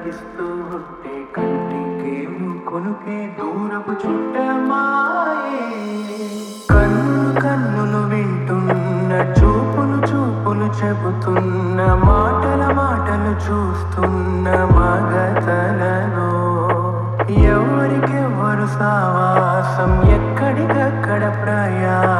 పలకిస్తూ ఉంటే కంటికేము కొనుకే దూరపు చుట్టమాయే కన్ను కన్నును వింటున్న చూపులు చూపులు చెబుతున్న మాటల మాటలు చూస్తున్న మగతలలో ఎవరికెవరు సావాసం ఎక్కడికక్కడ ప్రయాణం